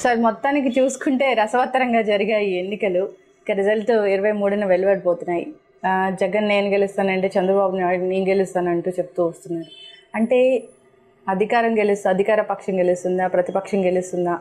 Sir మొత్తానికి చూసుకుంటే రసవత్తరంగా జరిగాయి ఈ ఎన్నికలు ఇక రిజల్ట్ ఇరవై మూడున వెలువడిపోతున్నాయి ఆ, జగన్ నేను గెలుస్తానంటే చంద్రబాబు నాయుడు నేను గెలుస్తానంటూ చెప్తూ వస్తున్నారు అంటే అధికారం గెలుస్తా అధికార పక్షం గెలుస్తుందా ప్రతిపక్షం గెలుస్తుందా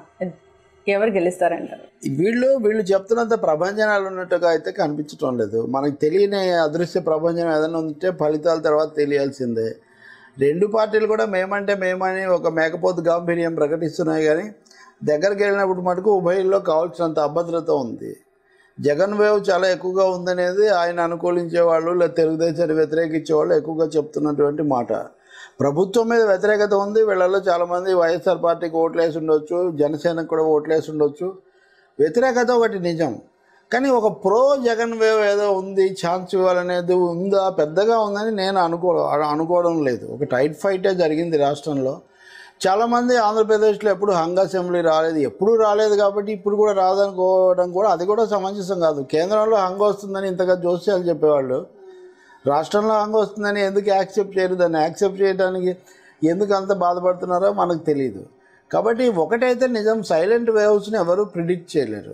ఎవరు గెలుస్తారంటారు వీళ్ళు వీళ్ళు చెప్తున్నంత ప్రభంజనాలు ఉన్నట్టుగా అయితే కనిపించటం లేదు మనకు తెలియని అదృశ్య ప్రభంజనం ఏదైనా ఉంటే ఫలితాల తర్వాత తెలియాల్సిందే రెండు పార్టీలు కూడా మేమంటే మేమని ఒక మేకపోతు గాంభీర్యం ప్రకటిస్తున్నాయి కానీ దగ్గరికి వెళ్ళినప్పుడు మటుకు ఉభయంలో కావాల్సినంత అభద్రత ఉంది జగన్ వేవ్ చాలా ఎక్కువగా ఉందనేది ఆయన అనుకూలించే వాళ్ళు లేదా తెలుగుదేశాన్ని వ్యతిరేకించే వాళ్ళు ఎక్కువగా చెప్తున్నటువంటి మాట ప్రభుత్వం మీద వ్యతిరేకత ఉంది వీళ్ళలో చాలామంది వైఎస్ఆర్ పార్టీకి ఓట్లేసి ఉండొచ్చు జనసేనకు కూడా ఓట్లేసి ఉండొచ్చు వ్యతిరేకత ఒకటి నిజం కానీ ఒక ప్రో జగన్ వేవ్ ఏదో ఉంది ఛాన్స్ ఇవ్వాలనేది ఉందా పెద్దగా ఉందని నేను అనుకో అనుకోవడం లేదు ఒక టైట్ ఫైటే జరిగింది రాష్ట్రంలో చాలామంది ఆంధ్రప్రదేశ్లో ఎప్పుడు హంగ్ అసెంబ్లీ రాలేదు ఎప్పుడూ రాలేదు కాబట్టి ఇప్పుడు కూడా రాదనుకోవడం కూడా అది కూడా సమంజసం కాదు కేంద్రంలో హంగ్ వస్తుందని ఇంతగా జోస్యాలు చెప్పేవాళ్ళు రాష్ట్రంలో హంగ్ వస్తుందని ఎందుకు యాక్సెప్ట్ చేయరు దాన్ని యాక్సెప్ట్ చేయడానికి ఎందుకు అంత బాధపడుతున్నారో మనకు తెలియదు కాబట్టి ఒకటైతే నిజం సైలెంట్ వేవ్స్ని ఎవరు ప్రిడిక్ట్ చేయలేరు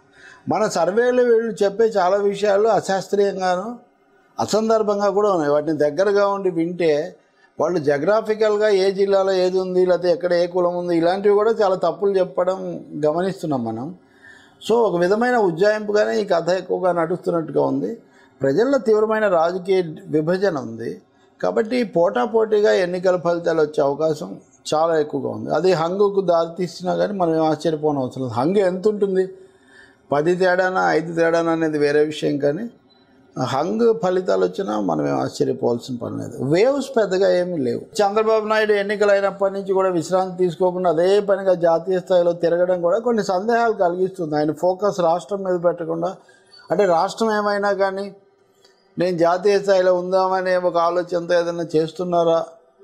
మన సర్వేలు వీళ్ళు చెప్పే చాలా విషయాలు అశాస్త్రీయంగాను అసందర్భంగా కూడా ఉన్నాయి వాటిని దగ్గరగా ఉండి వింటే వాళ్ళు జగ్రాఫికల్గా ఏ జిల్లాలో ఏది ఉంది లేకపోతే ఎక్కడ ఏ కులం ఉంది ఇలాంటివి కూడా చాలా తప్పులు చెప్పడం గమనిస్తున్నాం మనం సో ఒక విధమైన ఉజ్జాయింపుగానే ఈ కథ ఎక్కువగా నడుస్తున్నట్టుగా ఉంది ప్రజల్లో తీవ్రమైన రాజకీయ విభజన ఉంది కాబట్టి పోటాపోటీగా ఎన్నికల ఫలితాలు వచ్చే అవకాశం చాలా ఎక్కువగా ఉంది అది హంగుకు దారితీస్తున్నా కానీ మనం ఏం ఆశ్చర్యపోవడం అవసరం లేదు హంగు ఎంత ఉంటుంది పది తేడానా ఐదు తేడానా అనేది వేరే విషయం కానీ హంగ్ ఫలితాలు వచ్చినా మనం ఏం ఆశ్చర్యపోవాల్సిన పని లేదు వేవ్స్ పెద్దగా ఏమీ లేవు చంద్రబాబు నాయుడు ఎన్నికలు అయినప్పటి నుంచి కూడా విశ్రాంతి తీసుకోకుండా అదే పనిగా జాతీయ స్థాయిలో తిరగడం కూడా కొన్ని సందేహాలు కలిగిస్తుంది ఆయన ఫోకస్ రాష్ట్రం మీద పెట్టకుండా అంటే రాష్ట్రం ఏమైనా కానీ నేను జాతీయ స్థాయిలో ఉందామనే ఒక ఆలోచనతో ఏదైనా చేస్తున్నారా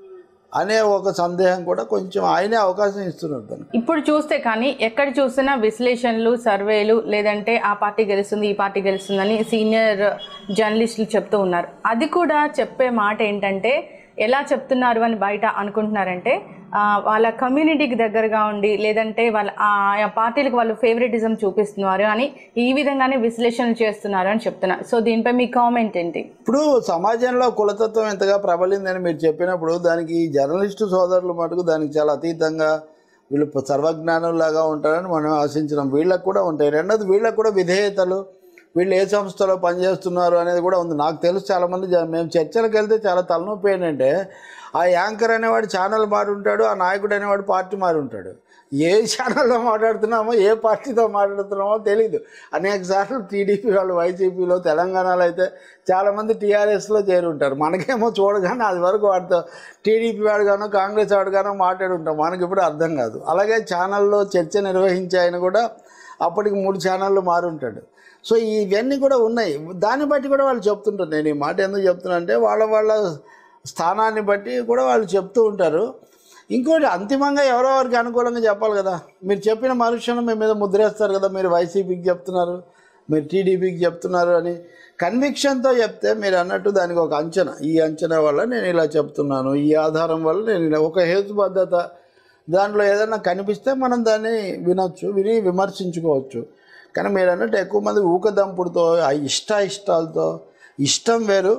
అనే ఒక సందేహం కూడా కొంచెం ఆయనే అవకాశం ఇస్తున్నారు దానికి ఇప్పుడు చూస్తే కానీ ఎక్కడ చూసినా విశ్లేషణలు సర్వేలు లేదంటే ఆ పార్టీ గెలుస్తుంది ఈ పార్టీ గెలుస్తుందని సీనియర్ జర్నలిస్టులు చెప్తూ ఉన్నారు అది కూడా చెప్పే మాట ఏంటంటే ఎలా చెప్తున్నారు అని బయట అనుకుంటున్నారంటే ఆ, వాళ్ళ కమ్యూనిటీకి దగ్గరగా ఉండి లేదంటే వాళ్ళ ఆ పార్టీలకు వాళ్ళు ఫేవరెటిజం చూపిస్తున్నారు అని ఈ విధంగానే విశ్లేషణలు చేస్తున్నారు అని చెప్తున్నారు సో దీనిపై మీ కామెంట్ ఏంటి ఇప్పుడు సమాజంలో కులతత్వం ఎంతగా ప్రబలిందని మీరు చెప్పినప్పుడు దానికి జర్నలిస్టు సోదరులు మటుకు దానికి చాలా అతీతంగా వీళ్ళు సర్వజ్ఞానులాగా ఉంటారని మనం ఆశించినాం వీళ్ళకు కూడా ఉంటాయి రెండోది వీళ్ళకు కూడా విధేయతలు వీళ్ళు ఏ సంస్థలో పనిచేస్తున్నారు అనేది కూడా ఉంది నాకు తెలుసు చాలామంది జ- మేము చర్చలకు వెళ్తే చాలా తలనొప్పి ఏంటంటే ఆ యాంకర్ అనేవాడు ఛానల్ మారి ఉంటాడు ఆ నాయకుడు అనేవాడు పార్టీ మారి ఉంటాడు ఏ ఛానల్లో మాట్లాడుతున్నామో ఏ పార్టీతో మాట్లాడుతున్నామో తెలియదు అనేక సార్లు టీడీపీ వాళ్ళు వైసీపీలో తెలంగాణలో అయితే చాలామంది టీఆర్ఎస్లో చేరి ఉంటారు మనకేమో చూడగానే అది వరకు వాడితో టీడీపీ వాడుగానో కాంగ్రెస్ వాడుగానో మాట్లాడి ఉంటాం మనకి ఇప్పుడు అర్థం కాదు అలాగే ఛానల్లో చర్చ నిర్వహించే ఆయన కూడా అప్పటికి మూడు ఛానళ్ళు మారి ఉంటాడు సో ఇవన్నీ కూడా ఉన్నాయి దాన్ని బట్టి కూడా వాళ్ళు చెప్తుంటారు నేను ఈ మాట ఎందుకు చెప్తున్నా అంటే వాళ్ళ వాళ్ళ స్థానాన్ని బట్టి కూడా వాళ్ళు చెప్తూ ఉంటారు ఇంకోటి అంతిమంగా ఎవరో వారికి అనుకూలంగా చెప్పాలి కదా మీరు చెప్పిన మనుషులను మీ మీద ముద్రేస్తారు కదా మీరు వైసీపీకి చెప్తున్నారు మీరు టీడీపీకి చెప్తున్నారు అని కన్విక్షన్తో చెప్తే మీరు అన్నట్టు దానికి ఒక అంచనా ఈ అంచనా వల్ల నేను ఇలా చెప్తున్నాను ఈ ఆధారం వల్ల నేను ఇలా ఒక హేతుబద్ధత దాంట్లో ఏదైనా కనిపిస్తే మనం దాన్ని వినొచ్చు విని విమర్శించుకోవచ్చు కానీ మీరు అన్నట్టు ఎక్కువ మంది ఊకదంపుడుతో ఆ ఇష్ట ఇష్టాలతో ఇష్టం వేరు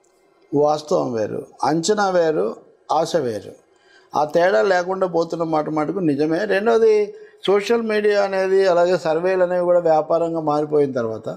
వాస్తవం వేరు అంచనా వేరు ఆశ వేరు ఆ తేడా లేకుండా పోతున్న మాట మటుకు నిజమే రెండోది సోషల్ మీడియా అనేది అలాగే సర్వేలు అనేవి కూడా వ్యాపారంగా మారిపోయిన తర్వాత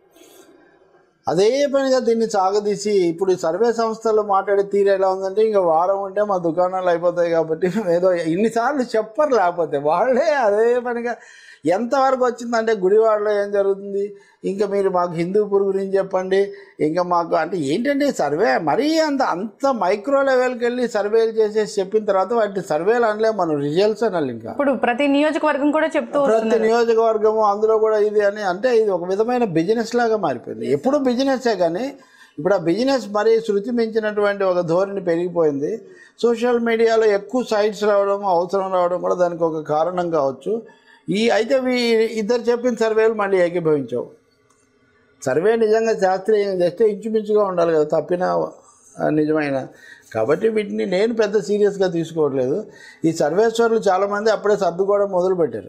అదే పనిగా దీన్ని సాగదీసి ఇప్పుడు ఈ సర్వే సంస్థలు మాట్లాడే తీరు ఎలా ఉందంటే ఇంకా వారం ఉంటే మా దుకాణాలు అయిపోతాయి కాబట్టి మేము ఏదో ఇన్నిసార్లు చెప్పరు లేకపోతే వాళ్ళే అదే పనిగా ఎంతవరకు వచ్చిందంటే గుడివాడలో ఏం జరుగుతుంది ఇంకా మీరు మాకు హిందూపూర్ గురించి చెప్పండి ఇంకా మాకు అంటే ఏంటంటే సర్వే మరీ అంత అంత మైక్రో లెవెల్కి వెళ్ళి సర్వేలు చేసేసి చెప్పిన తర్వాత వాటి సర్వేలు అనలే మనం రిజల్ట్స్ అనాలి ఇంకా ఇప్పుడు ప్రతి నియోజకవర్గం కూడా చెప్తూ ప్రతి నియోజకవర్గము అందులో కూడా ఇది అని అంటే ఇది ఒక విధమైన బిజినెస్ లాగా మారిపోయింది ఎప్పుడు బిజినెస్సే కానీ ఇప్పుడు ఆ బిజినెస్ మరీ శృతి మించినటువంటి ఒక ధోరణి పెరిగిపోయింది సోషల్ మీడియాలో ఎక్కువ సైట్స్ రావడం అవసరం రావడం కూడా దానికి ఒక కారణం కావచ్చు ఈ అయితే వీ ఇద్దరు చెప్పిన సర్వేలు మళ్ళీ ఏకీభవించవు సర్వే నిజంగా శాస్త్రీయంగా చేస్తే ఇంచుమించుగా ఉండాలి కదా తప్పిన ఆ, నిజమైన కాబట్టి వీటిని నేను పెద్ద సీరియస్గా తీసుకోవట్లేదు ఈ సర్వేశ్వర్లు చాలామంది అప్పుడే సర్దుకోవడం మొదలుపెట్టారు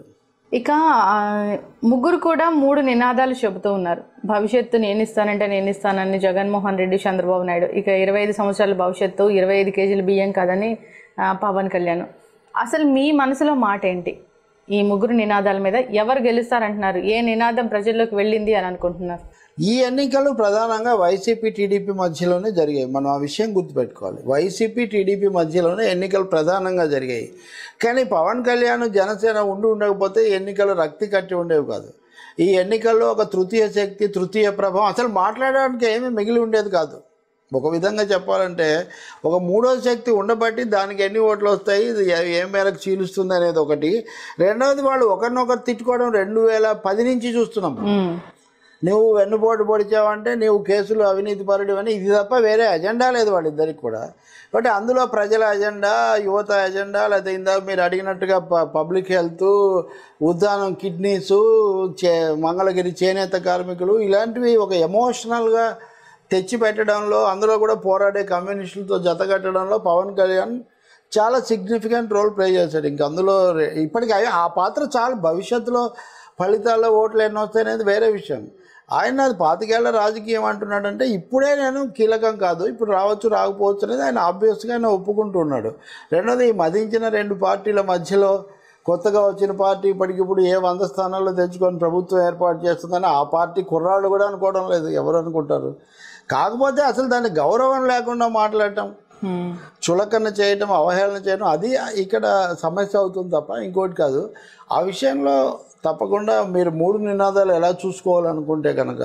ఇక ఆ, ముగ్గురు కూడా మూడు నినాదాలు చెబుతూ ఉన్నారు భవిష్యత్తు నేను ఇస్తానంటే నేను ఇస్తానని జగన్మోహన్ రెడ్డి చంద్రబాబు నాయుడు ఇక ఇరవై ఐదు సంవత్సరాల భవిష్యత్తు ఇరవై ఐదు కేజీల బియ్యం కాదని ఆ, పవన్ కళ్యాణ్ అసలు మీ మనసులో మాట ఏంటి ఈ ముగ్గురు నినాదాల మీద ఎవరు గెలుస్తారంటున్నారు ఏ నినాదం ప్రజల్లోకి వెళ్ళింది అని అనుకుంటున్నారు ఈ ఎన్నికలు ప్రధానంగా వైసీపీ టీడీపీ మధ్యలోనే జరిగాయి మనం ఆ విషయం గుర్తుపెట్టుకోవాలి వైసీపీ టీడీపీ మధ్యలోనే ఎన్నికలు ప్రధానంగా జరిగాయి కానీ పవన్ కళ్యాణ్ జనసేన ఉండి ఉండకపోతే ఎన్నికలు రక్తి కట్టి ఉండేవి కాదు ఈ ఎన్నికల్లో ఒక తృతీయ శక్తి తృతీయ ప్రభావం అసలు మాట్లాడడానికి ఏమీ మిగిలి ఉండేది కాదు ఒక విధంగా చెప్పాలంటే ఒక మూడో శక్తి ఉండబట్టి దానికి ఎన్ని ఓట్లు వస్తాయి ఇది ఏ- ఏ మేరకు చీలుస్తుంది అనేది ఒకటి రెండవది వాళ్ళు ఒకరినొకరు తిట్టుకోవడం రెండు వేల పది నుంచి చూస్తున్నాం మ్మ్. నువ్వు వెన్నుపోటు పొడిచావంటే నువ్వు కేసులు అవినీతి పరుడు అని ఇది తప్ప వేరే అజెండా లేదు వాళ్ళిద్దరికి కూడా కాబట్టి అందులో ప్రజల అజెండా యువత అజెండా లేకపోతే ఇందాక మీరు అడిగినట్టుగా ప పబ్లిక్ హెల్త్ ఉద్దానం కిడ్నీసు చే మంగళగిరి చేనేత కార్మికులు ఇలాంటివి ఒక ఎమోషనల్గా తెచ్చి పెట్టడంలో అందులో కూడా పోరాడే కమ్యూనిస్టులతో జతకట్టడంలో పవన్ కళ్యాణ్ చాలా సిగ్నిఫికెంట్ రోల్ ప్లే చేశాడు ఇంక అందులో రే- ఇప్పటికీ అయ్యా ఆ పాత్ర చాలా భవిష్యత్తులో ఫలితాల్లో ఓట్లు ఎన్ని వస్తాయనేది వేరే విషయం ఆయన అది పాతికేళ్ల రాజకీయం అంటున్నాడంటే ఇప్పుడే నేను కీలకం కాదు ఇప్పుడు రావచ్చు రాకపోవచ్చు అనేది ఆయన ఆబ్వియస్గా ఆయన ఒప్పుకుంటున్నాడు రెండోది ఈ మదించిన రెండు పార్టీల మధ్యలో కొత్తగా వచ్చిన పార్టీ ఇప్పటికిప్పుడు ఏ వంద స్థానాల్లో తెచ్చుకొని ప్రభుత్వం ఏర్పాటు చేస్తుందని ఆ పార్టీ కుర్రాళ్ళు కూడా అనుకోవడం లేదు ఎవరు అనుకుంటారు కాకపోతే అసలు దాన్ని గౌరవం లేకుండా మాట్లాడటం మ్మ్. చులకన చేయటం అవహేళన చేయడం అది ఇక్కడ సమస్య అవుతుంది తప్ప ఇంకోటి కాదు ఆ విషయంలో తప్పకుండా మీరు మూడు నినాదాలు ఎలా చూసుకోవాలనుకుంటే కనుక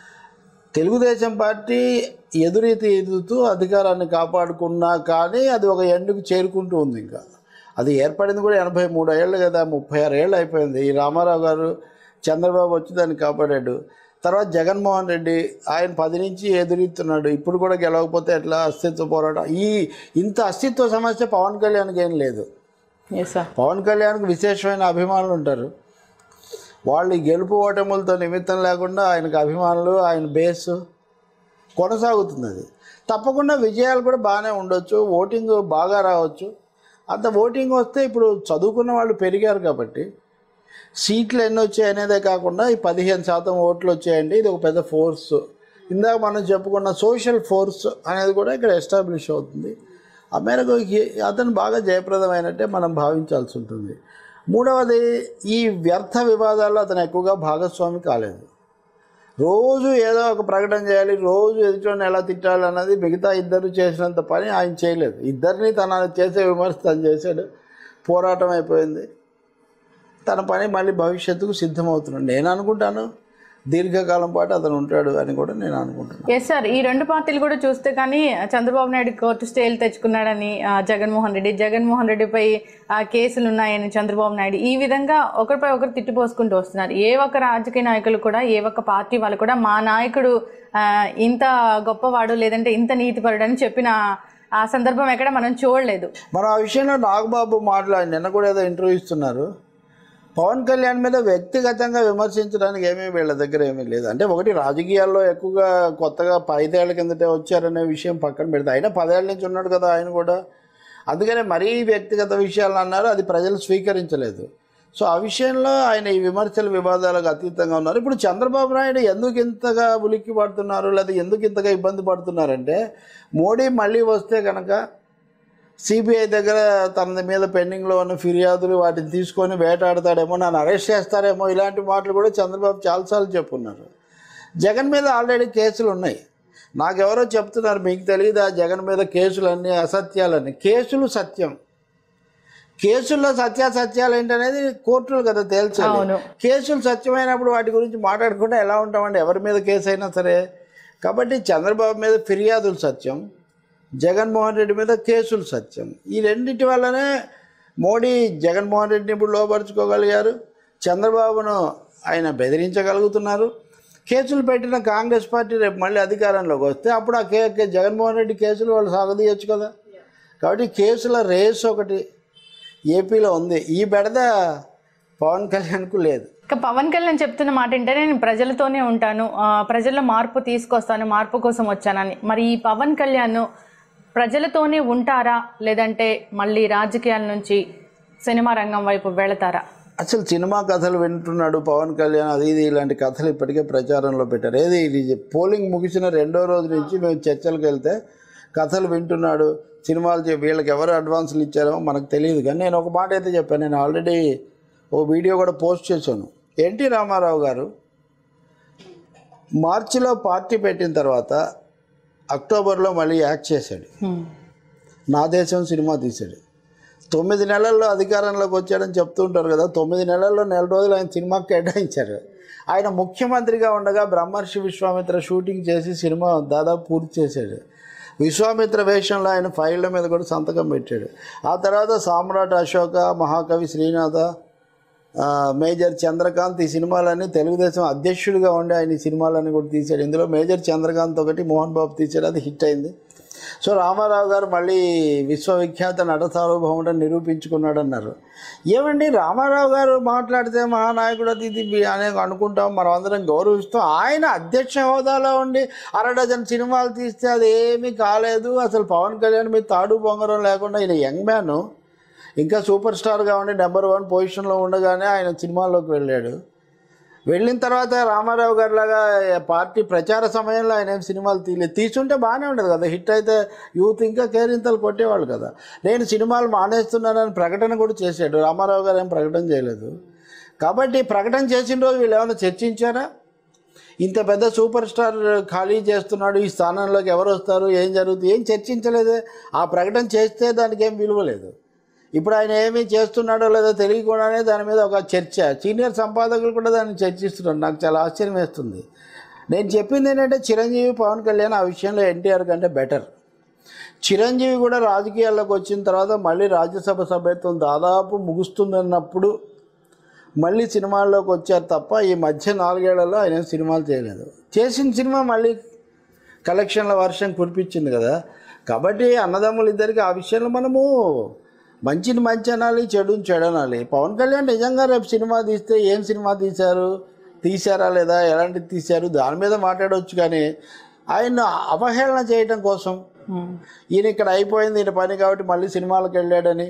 తెలుగుదేశం పార్టీ ఎదురీతి ఎదుగుతూ అధికారాన్ని కాపాడుకున్నా కానీ అది ఒక ఎండుకు చేరుకుంటూ ఉంది ఇంకా అది ఏర్పడింది కూడా ఎనభై మూడు ఏళ్ళు కదా ముప్పై ఆరు ఏళ్ళు అయిపోయింది ఈ రామారావు గారు చంద్రబాబు వచ్చి దాన్ని కాపాడాడు తర్వాత జగన్మోహన్ రెడ్డి ఆయన పది నుంచి ఎదురీస్తున్నాడు ఇప్పుడు కూడా గెలవకపోతే ఎట్లా అస్తిత్వ పోరాటం ఈ ఇంత అస్తిత్వ సమస్య పవన్ కళ్యాణ్కి ఏం లేదు ఎస్ సార్ పవన్ కళ్యాణ్కి విశేషమైన అభిమానులు ఉంటారు వాళ్ళు ఈ గెలుపు ఓటములతో నిమిత్తం లేకుండా ఆయనకు అభిమానులు ఆయన బేస్ కొనసాగుతుంది అది తప్పకుండా విజయాలు కూడా బాగానే ఉండొచ్చు ఓటింగ్ బాగా రావచ్చు అంత ఓటింగ్ వస్తే ఇప్పుడు చదువుకున్న వాళ్ళు పెరిగారు కాబట్టి సీట్లు ఎన్ని వచ్చాయి అనేదే కాకుండా ఈ పదిహేను శాతం ఓట్లు వచ్చాయండి ఇది ఒక పెద్ద ఫోర్స్ ఇందాక మనం చెప్పుకున్న సోషల్ ఫోర్స్ అనేది కూడా ఇక్కడ ఎస్టాబ్లిష్ అవుతుంది ఆ మేరకు ఈ- అతను బాగా జయప్రదమైనట్టే మనం భావించాల్సి ఉంటుంది మూడవది ఈ వ్యర్థ వివాదాల్లో అతను ఎక్కువగా భాగస్వామి కాలేదు రోజు ఏదో ఒక ప్రకటన చేయాలి రోజు ఎదుటిని ఎలా తిట్టాలి అన్నది మిగతా ఇద్దరు చేసినంత పని ఆయన చేయలేదు ఇద్దరిని తన చేసే విమర్శ తను చేశాడు పోరాటం అయిపోయింది తన పని మళ్ళీ భవిష్యత్తుకు సిద్ధమవుతున్నాడు నేను అనుకుంటాను దీర్ఘకాలం పాటు అతను ఉంటాడు అని కూడా నేను అనుకుంటున్నాను ఎస్ సార్ ఈ రెండు పార్టీలు కూడా చూస్తే కానీ చంద్రబాబు నాయుడు కోర్టు స్టేలు తెచ్చుకున్నాడని ఆ, జగన్మోహన్ రెడ్డి జగన్మోహన్ రెడ్డిపై ఆ, కేసులు ఉన్నాయని చంద్రబాబు నాయుడు ఈ విధంగా ఒకరిపై ఒకరు తిట్టిపోసుకుంటూ వస్తున్నారు ఏ ఒక్క రాజకీయ నాయకులు కూడా ఏ ఒక్క పార్టీ వాళ్ళు కూడా మా నాయకుడు ఆ, ఇంత గొప్పవాడు లేదంటే ఇంత నీతిపరుడు అని చెప్పిన ఆ సందర్భం ఎక్కడ మనం చూడలేదు మరి ఆ విషయంలో నాగబాబు మాట్లాడి నిన్న కూడా ఏదో ఇంటర్వ్యూ ఇస్తున్నారు పవన్ కళ్యాణ్ మీద వ్యక్తిగతంగా విమర్శించడానికి ఏమీ వీళ్ళ దగ్గర ఏమీ లేదు అంటే ఒకటి రాజకీయాల్లో ఎక్కువగా కొత్తగా ఐదేళ్ల కిందటే వచ్చారనే విషయం పక్కన పెడితే అయినా పదేళ్ల నుంచి ఉన్నాడు కదా ఆయన కూడా అందుకనే మరీ వ్యక్తిగత విషయాలు అన్నారు అది ప్రజలు స్వీకరించలేదు సో ఆ విషయంలో ఆయన ఈ విమర్శల వివాదాలకు అతీతంగా ఉన్నారు ఇప్పుడు చంద్రబాబు నాయుడు ఎందుకు ఇంతగా ఉలిక్కి పడుతున్నారు లేదా ఎందుకు ఇంతగా ఇబ్బంది పడుతున్నారంటే మోడీ మళ్ళీ వస్తే కనుక సిబిఐ దగ్గర తన మీద పెండింగ్లో ఉన్న ఫిర్యాదులు వాటిని తీసుకొని వేటాడతాడేమో నన్ను అరెస్ట్ చేస్తారేమో ఇలాంటి మాటలు కూడా చంద్రబాబు చాలాసార్లు చెప్పున్నారు జగన్ మీద ఆల్రెడీ కేసులు ఉన్నాయి నాకెవరో చెప్తున్నారు మీకు తెలియదా జగన్ మీద కేసులన్నీ అసత్యాలని కేసులు సత్యం కేసుల్లో సత్యాసత్యాలు ఏంటనేది కోర్టులు కదా తేల్చాలి అవును. కేసులు సత్యమైనప్పుడు వాటి గురించి మాట్లాడకుండా ఎలా ఉంటామండి ఎవరి మీద కేసు అయినా సరే కాబట్టి చంద్రబాబు మీద ఫిర్యాదులు సత్యం జగన్మోహన్ రెడ్డి మీద కేసులు సత్యం ఈ రెండింటి వల్లనే మోడీ జగన్మోహన్ రెడ్డిని ఇప్పుడు లోపరుచుకోగలిగారు చంద్రబాబును ఆయన బెదిరించగలుగుతున్నారు కేసులు పెట్టిన కాంగ్రెస్ పార్టీ రేపు మళ్ళీ అధికారంలోకి వస్తే అప్పుడు ఆ కే కే- జగన్మోహన్ రెడ్డి కేసులు వాళ్ళు సాగదీయచ్చు కదా కాబట్టి కేసుల రేస్ ఒకటి ఏపీలో ఉంది ఈ బెడద పవన్ కళ్యాణ్కు లేదు ఇక పవన్ కళ్యాణ్ చెప్తున్న మాట ఏంటంటే నేను ప్రజలతోనే ఉంటాను ఆ, ప్రజల్లో మార్పు తీసుకొస్తాను మార్పు కోసం వచ్చానని మరి ఈ పవన్ కళ్యాణ్ ప్రజలతోనే ఉంటారా లేదంటే మళ్ళీ రాజకీయాల నుంచి సినిమా రంగం వైపు వెళతారా అసలు సినిమా కథలు వింటున్నాడు పవన్ కళ్యాణ్ అది ఇది ఇలాంటి కథలు ఇప్పటికే ప్రచారంలో పెట్టారు ఏది ఇది పోలింగ్ ముగిసిన రెండో రోజు నుంచి మేము చర్చలకు వెళ్తే కథలు వింటున్నాడు సినిమాలు చే- వీళ్ళకి ఎవరు అడ్వాన్సులు ఇచ్చారో మనకు తెలియదు కానీ నేను ఒక మాట అయితే చెప్పాను నేను ఆల్రెడీ ఓ వీడియో కూడా పోస్ట్ చేశాను ఎన్టీ రామారావు గారు మార్చిలో పార్టీ పెట్టిన తర్వాత అక్టోబర్లో మళ్ళీ యాక్ట్ చేశాడు హ్మ్. నా దేశం సినిమా తీశాడు తొమ్మిది నెలల్లో అధికారంలోకి వచ్చాడని చెప్తూ ఉంటారు కదా తొమ్మిది నెలల్లో నెల రోజులు ఆయన సినిమాకి కేటాయించారు ఆయన ముఖ్యమంత్రిగా ఉండగా బ్రహ్మర్షి విశ్వామిత్ర షూటింగ్ చేసి సినిమా దాదాపు పూర్తి చేశాడు విశ్వామిత్ర వేషంలో ఆయన ఫైళ్ళ మీద కూడా సంతకం పెట్టాడు ఆ తర్వాత సామ్రాట్ అశోక మహాకవి శ్రీనాథ ఆ, మేజర్ చంద్రకాంత్ ఈ సినిమాలన్నీ తెలుగుదేశం అధ్యక్షుడిగా ఉండి ఆయన ఈ సినిమాలన్నీ కూడా తీశాడు ఇందులో మేజర్ చంద్రకాంత్ ఒకటి మోహన్ బాబు తీశాడు అది హిట్ అయింది సో రామారావు గారు మళ్ళీ విశ్వవిఖ్యాత నట సార్వభౌముడు నిరూపించుకున్నాడు అన్నారు ఏమండి రామారావు గారు మాట్లాడితే మహానాయకుడు అది ఇది బి- అనే అనుకుంటాం మనం అందరం గౌరవిస్తాం ఆయన అధ్యక్ష హోదాలో ఉండి అర డజన్ సినిమాలు తీస్తే అది ఏమీ కాలేదు అసలు పవన్ కళ్యాణ్ మీద తాడు బొంగరం లేకుండా ఈయన యంగ్ మ్యాన్ ఇంకా సూపర్ స్టార్గా ఉండి నెంబర్ వన్ పొజిషన్లో ఉండగానే ఆయన సినిమాల్లోకి వెళ్ళాడు వెళ్ళిన తర్వాత రామారావు గారి లాగా పార్టీ ప్రచార సమయంలో ఆయన ఏం సినిమాలు తీయలేదు తీసుంటే బాగానే ఉండదు కదా హిట్ అయితే యూత్ ఇంకా కేరింతలు కొట్టేవాళ్ళు కదా నేను సినిమాలు మానేస్తున్నానని ప్రకటన కూడా చేశాడు రామారావు గారు ఏం ప్రకటన చేయలేదు కాబట్టి ప్రకటన చేసిన రోజు వీళ్ళు ఏమైనా చర్చించారా ఇంత పెద్ద సూపర్ స్టార్ ఖాళీ చేస్తున్నాడు ఈ స్థానంలోకి ఎవరు వస్తారు ఏం జరుగుతుంది ఏం చర్చించలేదే ఆ ప్రకటన చేస్తే దానికి ఏం విలువ లేదు ఇప్పుడు ఆయన ఏమి చేస్తున్నాడో లేదో తెలియకుండానే దాని మీద ఒక చర్చ సీనియర్ సంపాదకులు కూడా దాన్ని చర్చిస్తున్నారు నాకు చాలా ఆశ్చర్యం వేస్తుంది నేను చెప్పింది ఏంటంటే చిరంజీవి పవన్ కళ్యాణ్ ఆ విషయంలో ఎన్టీఆర్ కంటే బెటర్ చిరంజీవి కూడా రాజకీయాల్లోకి వచ్చిన తర్వాత మళ్ళీ రాజ్యసభ సభ్యత్వం దాదాపు ముగుస్తుందన్నప్పుడు మళ్ళీ సినిమాల్లోకి వచ్చారు తప్ప ఈ మధ్య నాలుగేళ్లలో ఆయన ఏం సినిమాలు చేయలేదు చేసిన సినిమా మళ్ళీ కలెక్షన్ల వర్షం కురిపించింది కదా కాబట్టి అన్నదమ్ములు ఇద్దరికి ఆ విషయంలో మనము మంచిని మంచి అనాలి చెడుని చెడు అనాలి పవన్ కళ్యాణ్ నిజంగా రేపు సినిమా తీస్తే ఏం సినిమా తీశారు తీశారా లేదా ఎలాంటిది తీశారు దాని మీద మాట్లాడవచ్చు కానీ ఆయన అవహేళన చేయడం కోసం హ్మ్. ఈయన ఇక్కడ అయిపోయింది ఈయన పని కాబట్టి మళ్ళీ సినిమాలకు వెళ్ళాడని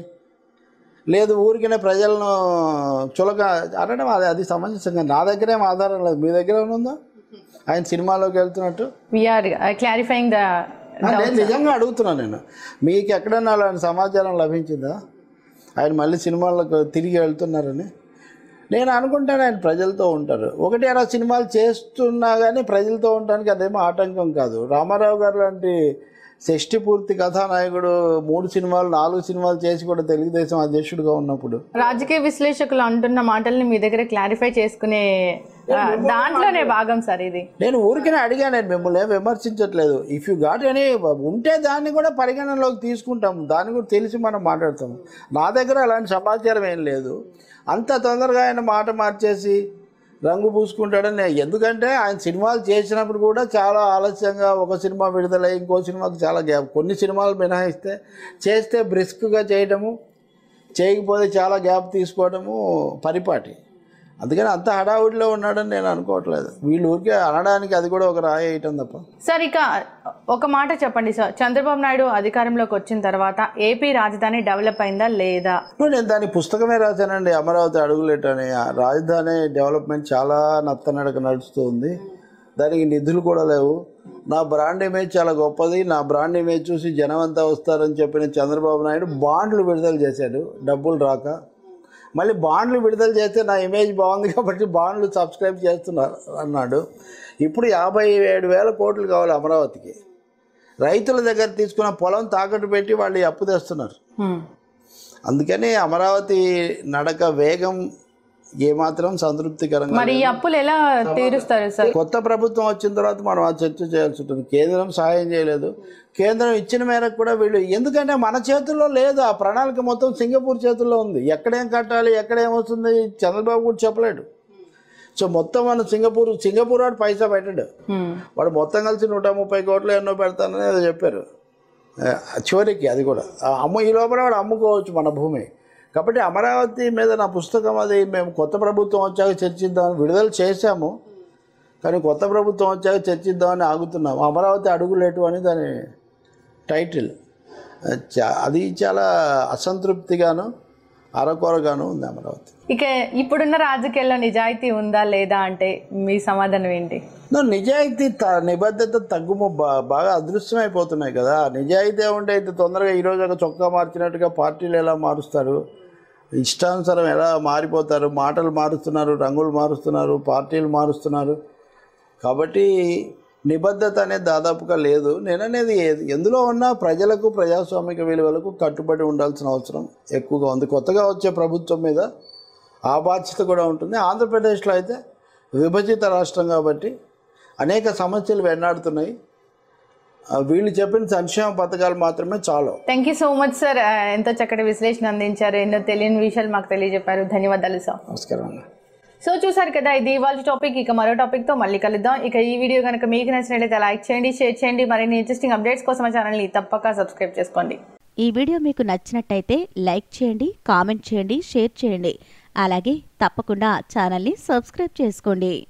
లేదు ఊరికనే ప్రజలను చులక అనడం అది అది సమంజసంగా నా దగ్గర ఏం ఆధారం లేదు మీ దగ్గర ఏమైనా ఉందా ఆయన సినిమాలోకి వెళ్తున్నట్టు వీఆర్ క్లారిఫైయింగ్ ద ఆ, నేను నిజంగా అడుగుతున్నాను నేను మీకు ఎక్కడైనా అలాంటి సమాచారం లభించిందా ఆయన మళ్ళీ సినిమాలకు తిరిగి వెళ్తున్నారని నేను అనుకుంటాను ఆయన ప్రజలతో ఉంటారు ఒకటి అలా సినిమాలు చేస్తున్నా కానీ ప్రజలతో ఉండడానికి అదేమో ఆటంకం కాదు రామారావు గారు లాంటి షష్టి పూర్తి కథానాయకుడు మూడు సినిమాలు నాలుగు సినిమాలు చేసి కూడా తెలుగుదేశం అధ్యక్షుడిగా ఉన్నప్పుడు రాజకీయ విశ్లేషకులు అంటున్న మాటల్ని మీ దగ్గర క్లారిఫై చేసుకునే ఆ, దాంట్లోనే భాగం సార్ ఇది నేను ఊరికనే అడిగాను నేను మిమ్మల్ని ఏం విమర్శించట్లేదు ఇఫ్ యూ గాట్ ఎనీ ఉంటే దాన్ని కూడా పరిగణనలోకి తీసుకుంటాం దాన్ని కూడా తెలిసి మనం మాట్లాడతాం నా దగ్గర అలాంటి సమాచారం ఏం లేదు అంత తొందరగా ఆయన మాట మార్చేసి రంగు పూసుకుంటాడని నేను- ఎందుకంటే ఆయన సినిమాలు చేసినప్పుడు కూడా చాలా ఆలస్యంగా ఒక సినిమా విడుదలై ఇంకో సినిమాకి చాలా గ్యాప్ కొన్ని సినిమాలు మినహాయిస్తే చేస్తే బ్రిస్క్గా చేయడము చేయకపోతే చాలా గ్యాప్ తీసుకోవడము పరిపాటి అందుకని అంత హడావుడిలో ఉన్నాడని నేను అనుకోవట్లేదు వీళ్ళు ఊరికే అనడానికి అది కూడా ఒక రాయి వేయటం తప్ప సార్ ఇక ఒక మాట చెప్పండి సార్ చంద్రబాబు నాయుడు అధికారంలోకి వచ్చిన తర్వాత ఏపీ రాజధాని డెవలప్ అయిందా లేదా ఇప్పుడు నేను దాని పుస్తకమే రాశానండి అమరావతి అడుగులేటని ఆ రాజధాని డెవలప్మెంట్ చాలా నత్తనడక నడుస్తూ ఉంది దానికి నిధులు కూడా లేవు నా బ్రాండ్ ఇమేజ్ చాలా గొప్పది నా బ్రాండ్ ఇమేజ్ చూసి జనం అంతా వస్తారని చెప్పిన చంద్రబాబు నాయుడు బాండ్లు విడుదల చేశాడు డబ్బులు రాక మళ్ళీ బాండ్లు విడుదల చేస్తే నా ఇమేజ్ బాగుంది కాబట్టి బాండ్లు సబ్స్క్రైబ్ చేస్తున్నారు అన్నాడు ఇప్పుడు యాభై ఏడు వేల కోట్లు కావాలి అమరావతికి రైతుల దగ్గర తీసుకున్న పొలం తాకట్టు పెట్టి వాళ్ళు ఈ అప్పు తెస్తున్నారు హ్మ్. అందుకని అమరావతి నడక వేగం ఏమాత్రం సంతృప్తికరంగా మరి ఈ అప్పులు ఎలా తీరుస్తారు సార్ కొత్త ప్రభుత్వం వచ్చిన తర్వాత మనం ఆ చర్చ చేయాల్సి ఉంటుంది కేంద్రం సహాయం చేయలేదు కేంద్రం ఇచ్చిన మేరకు కూడా వీళ్ళు ఎందుకంటే మన చేతుల్లో లేదు ఆ ప్రణాళిక మొత్తం సింగపూర్ చేతుల్లో ఉంది ఎక్కడేం కట్టాలి ఎక్కడేం వస్తుంది చంద్రబాబు కూడా చెప్పలేడు సో మొత్తం మన సింగపూర్ సింగపూర్ వాడు పైసా పెట్టాడు హ్మ్. వాడు మొత్తం కలిసి నూట ముప్పై కోట్లు ఎన్నో పెడతానని ఏదో చెప్పారు ఆ, చివరికి అది కూడా ఆ అమ్ము ఈ లోపల వాడు అమ్ముకోవచ్చు మన భూమి కాబట్టి అమరావతి మీద నా పుస్తకం అది మేము కొత్త ప్రభుత్వం వచ్చాక చర్చిద్దామని విడుదల చేశాము కానీ కొత్త ప్రభుత్వం వచ్చాక చర్చిద్దామని ఆగుతున్నాము అమరావతి అడుగులేటు అని దాని టైటిల్ చా- అది చాలా అసంతృప్తిగాను అరకొరగాను ఉంది అమరావతి ఇక ఇప్పుడున్న రాజకీయాల్లో నిజాయితీ ఉందా లేదా అంటే మీ సమాధానం ఏంటి నా నిజాయితీ త నిబద్ధత తగ్గుము బా- బాగా అదృశ్యమైపోతున్నాయి కదా నిజాయితీ ఉంటే అయితే తొందరగా ఈరోజు ఒక చొక్కా మార్చినట్టుగా పార్టీలు ఎలా మారుస్తారు ఇష్టానుసారం ఎలా మారిపోతారు మాటలు మారుస్తున్నారు రంగులు మారుస్తున్నారు పార్టీలు మారుస్తున్నారు కాబట్టి నిబద్ధత అనేది దాదాపుగా లేదు నేను అనేది ఏది- ఎందులో ఉన్నా ప్రజలకు ప్రజాస్వామిక విలువలకు కట్టుబడి ఉండాల్సిన అవసరం ఎక్కువగా ఉంది కొత్తగా వచ్చే ప్రభుత్వం మీద ఆ బాధ్యత కూడా ఉంటుంది ఆంధ్రప్రదేశ్లో అయితే విభజిత రాష్ట్రం కాబట్టి అనేక సమస్యలు వెన్నాడుతున్నాయి ఆ, వీళ్ళు చెప్పిన సంక్షేమ పథకాలు మాత్రమే చాలు thank you so much sir ఎంతో చక్కటి విశ్లేషణ అందించారు ఎన్నో తెలియని విషయాలు మాకు తెలియజెప్పారు ధన్యవాదాలు సార్ నమస్కారం అన్న సో చూసారు కదా ఇది ఇవాళ టాపిక్ ఇక మరో టాపిక్తో మళ్ళీ కలుద్దాం ఇక ఈ వీడియో కనుక మీకు నచ్చినట్లయితే లైక్ చేయండి షేర్ చేయండి మరిన్ని ఇంట్రెస్టింగ్ అప్డేట్స్ కోసం మా ఛానల్ని తప్పక సబ్స్క్రైబ్ చేసుకోండి ఈ వీడియో మీకు నచ్చినట్టయితే లైక్ చేయండి కామెంట్ చేయండి షేర్ చేయండి అలాగే తప్పకుండా ఛానల్ని సబ్స్క్రైబ్ చేసుకోండి